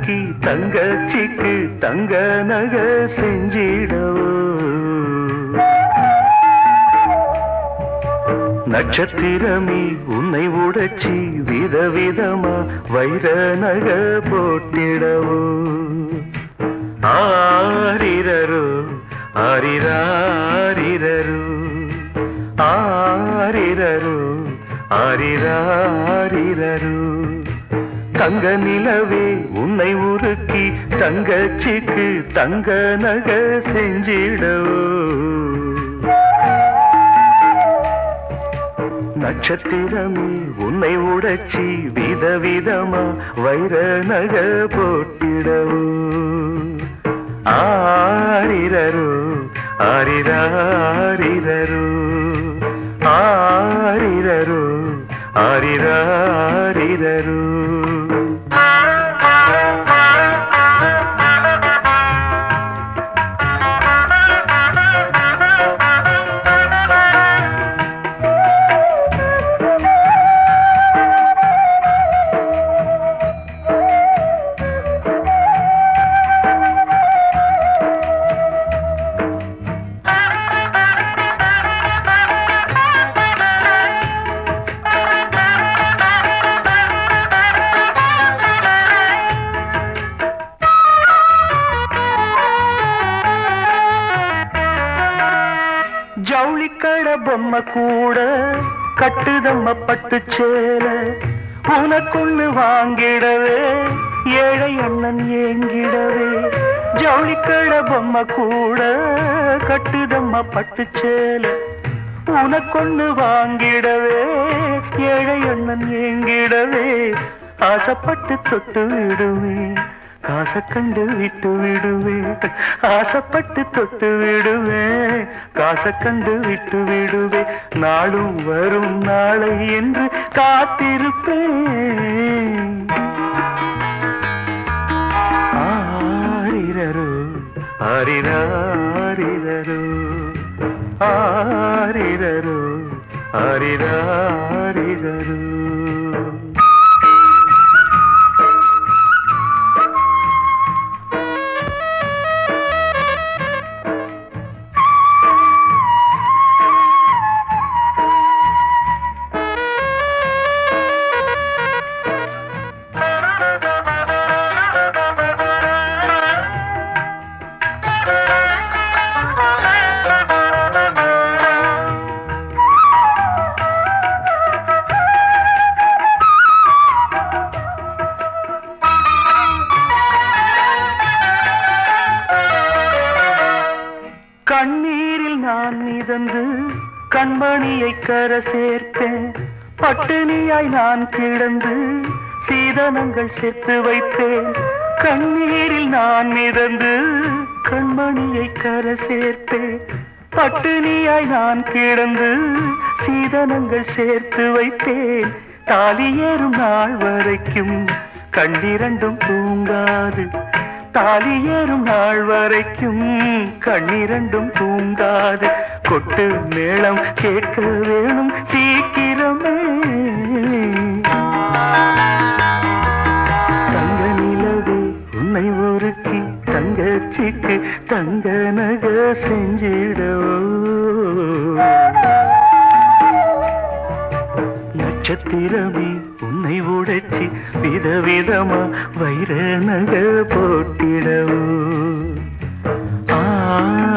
உருக்கி தங்கச்சிக்கு தங்க நக செஞ்சிடவோ நட்சத்திரமே உன்னை உடைச்சி விதவிதமா வைர நக போட்டிடவோ ஆரிரரு ஆரிராரிரரு ஆரிரரு ஆரிராரிரரு தங்க நிலவே உன்னை உருக்கி தங்கச்சிக்கு தங்க நக செஞ்சிடவோ நட்சத்திரமே உன்னை உடைச்சி விதவிதமா வைர நக போட்டிடவோ ஆரிரரு ஆரிராரிரரு ஆரிரரு ஆரிராரிரரு ஜவுளிக்கட பொம்மை கூட கட்டுதம்ம பட்டு சேல உனக்குன்னு வாங்கிடவே ஏழை அண்ணன் ஏங்கிடவே ஜவுளிக்கட பொம்மை கூட கட்டுதம்ம பட்டு சேல உனக்கொன்னு வாங்கிடவே ஏழை அண்ணன் ஏங்கிடவே ஆசைப்பட்டு தொட்டு விடுவேன் காசை கண்டு விட்டு விடுவேன் ஆசைப்பட்டு தொட்டு விடுவேன் காசை கண்டு விட்டு விடுவேன் நாளும் வரும் நாளை என்று காத்திருப்பேன் ஆரிரரு ஆரிராரிரரு ஆரிரரு ஆரிராரிரரு கண்ணீரில் நான் மிதந்து கண்மணியை கர சேர்த்தேன் பட்டினியாய் நான் கிடந்து சீதனங்கள் சேர்த்து வைத்தேன் கண்ணீரில் நான் மிதந்து கண்மணியை கர சேர்த்தேன் பட்டினியாய் நான் கிடந்து சீதனங்கள் சேர்த்து வைத்தேன் தாலி ஏறும் நாள் வரைக்கும் கண்ணிரண்டும் தூங்காது தாலி ஏறும் நாள் வரைக்கும் கண்ணிரண்டும் தூங்காது கொட்டு மேளம் கேட்க வேணும் சீக்கிரமே தங்க நிலவே உன்னை ஒருக்கி தங்கச்சிக்கு தங்க நக செஞ்சிடவோ நட்சத்திரமே உன்னை உடைச்சி விதவிதமா வைர நக போட்டிடவோ ஆ